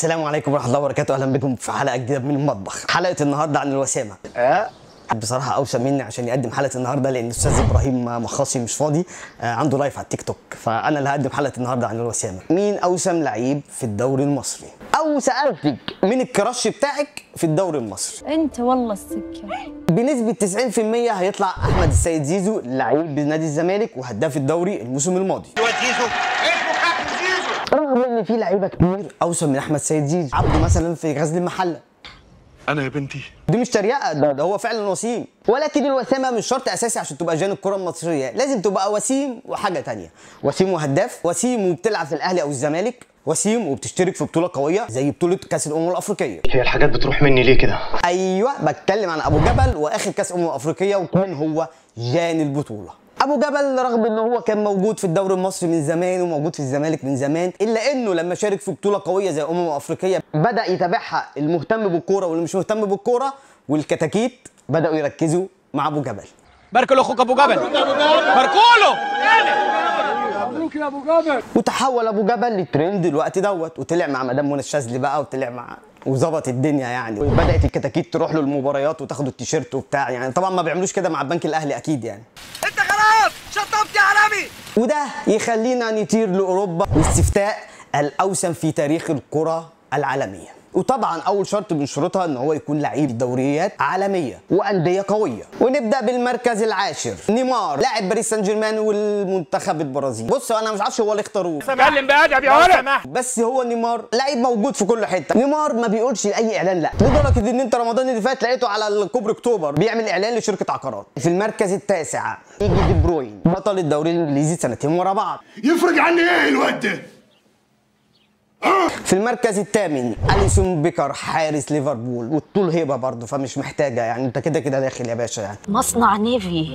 السلام عليكم ورحمه الله وبركاته اهلا بكم في حلقه جديده من المطبخ حلقه النهارده عن الوسامه أه؟ بصراحه اوسم مني عشان يقدم حلقه النهارده لان الاستاذ ابراهيم مخاصي مش فاضي آه عنده لايف على التيك توك فانا اللي هقدم حلقه النهارده عن الوسامه مين اوسم لعيب في الدوري المصري او سالتك مين الكراش بتاعك في الدوري المصري انت والله السكر بنسبه 90% هيطلع احمد السيد زيزو لعيب بنادي الزمالك وهداف الدوري الموسم الماضي الواد زيزو اسمه كابتن زيزو رغم ان في لعيبه كتير اوسم من احمد سيد زيزو عبده مثلا في غزل المحله انا يا بنتي دي مش تريقه ده, ده هو فعلا وسيم ولكن الوسامه مش شرط اساسي عشان تبقى جان الكره المصريه لازم تبقى وسيم وحاجه تانية وسيم وهداف وسيم وبتلعب في الاهلي او الزمالك وسيم وبتشترك في بطوله قويه زي بطوله كاس الامم الافريقيه هي الحاجات بتروح مني ليه كده؟ ايوه بتكلم عن ابو جبل واخر كاس امم افريقيه وكمان هو جان البطوله ابو جبل رغم ان هو كان موجود في الدوري المصري من زمان وموجود في الزمالك من زمان الا انه لما شارك في بطوله قويه زي امم افريقيه بدا يتابعها المهتم بالكوره واللي مش مهتم بالكوره والكتاكيت بداوا يركزوا مع ابو جبل بارك له اخوك ابو جبل باركوله وتحول ابو جبل للترند الوقت دوت وطلع مع مدام منى الشاذلي بقى وطلع مع وظبط الدنيا يعني وبدات الكتاكيت تروح له المباريات وتاخد التيشيرت وبتاع يعني طبعا ما بيعملوش كده مع البنك الاهلي اكيد يعني انت خلاص شطبت يا عالمي وده يخلينا نطير لاوروبا واستفتاء الاوسم في تاريخ الكره العالميه وطبعا اول شرط من شروطها ان هو يكون لعيب دوريات عالميه وانديه قويه ونبدا بالمركز العاشر نيمار لاعب باريس سان جيرمان والمنتخب البرازيلي بص انا مش عارفش هو اللي اختاروه اتكلم بادب يا ولد بس هو نيمار لعيب موجود في كل حته نيمار ما بيقولش لاي اعلان لا لدرجه ان انت رمضان اللي فات لقيته على الكوبري اكتوبر بيعمل اعلان لشركه عقارات في المركز التاسع يجي دي بروين بطل الدوري الانجليزي سنتين ورا بعض يفرق عني ايه الواد ده في المركز الثامن اليسون بيكر حارس ليفربول والطول هيبه برضه فمش محتاجه يعني انت كده كده داخل يا باشا يعني مصنع نيفي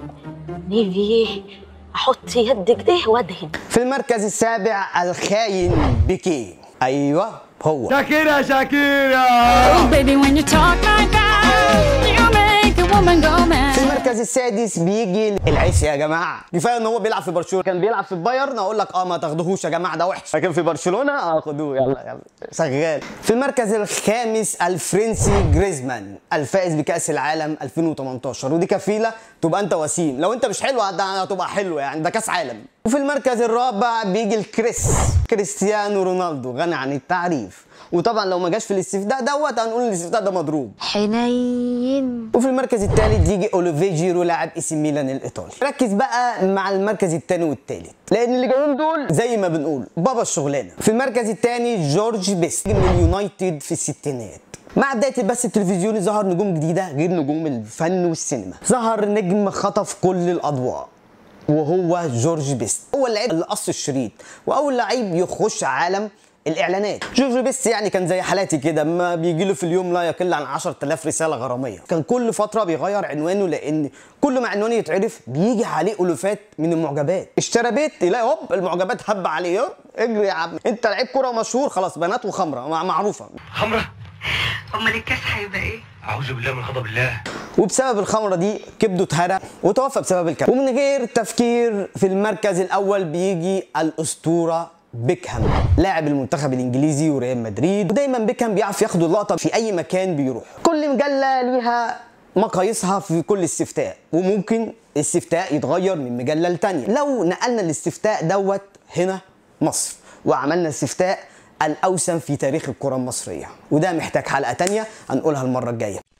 نيفي احط يد كده وادهن في المركز السابع الخاين بيكي ايوه هو شاكيرا شاكيرا Oh, baby, when you talk like that, you make a woman go mad. في المركز السادس بيجي العيش يا جماعه كفايه ان هو بيلعب في برشلونه كان بيلعب في البايرن اقول لك اه ما تاخدوهوش يا جماعه ده وحش لكن في برشلونه اه خدوه يلا يلا شغال في المركز الخامس الفرنسي جريزمان الفائز بكاس العالم 2018 ودي كفيله تبقى انت وسيم لو انت مش حلو هتبقى حلو يعني ده كاس عالم وفي المركز الرابع بيجي الكريس كريستيانو رونالدو غني عن التعريف وطبعا لو ما جاش في الاستفتاء دوت هنقول الاستفتاء ده مضروب حنين وفي المركز الثالث يجي اوليفي جيرو لاعب اي سي ميلان الايطالي ركز بقى مع المركز الثاني والثالث لان اللي جايين دول زي ما بنقول بابا الشغلانه في المركز الثاني جورج بيست من اليونايتد في الستينات مع بداية البث التلفزيوني ظهر نجوم جديدة غير نجوم الفن والسينما ظهر نجم خطف كل الأضواء وهو جورج بيست هو اللعيب اللي قص الشريط واول لعيب يخش عالم الاعلانات جورج بيست يعني كان زي حالاتي كده ما بيجي له في اليوم لا يقل عن 10000 رساله غراميه كان كل فتره بيغير عنوانه لان كل ما عنوانه يتعرف بيجي عليه الوفات من المعجبات اشترى بيت يلاقي هوب المعجبات هب عليه يوم اجري يا عم انت لعيب كوره مشهور خلاص بنات وخمره مع- معروفه خمره امال الكاس هيبقى ايه؟ اعوذ بالله من غضب الله وبسبب الخمره دي كبده اتهرى وتوفى بسبب الكبد ومن غير تفكير في المركز الاول بيجي الاسطوره بيكهام لاعب المنتخب الانجليزي وريال مدريد ودايما بيكهام بيعرف ياخد اللقطه في اي مكان بيروح كل مجله ليها مقاييسها في كل استفتاء وممكن الاستفتاء يتغير من مجله لتانيه لو نقلنا الاستفتاء دوت هنا مصر وعملنا استفتاء الاوسم في تاريخ الكره المصريه وده محتاج حلقه تانيه هنقولها المره الجايه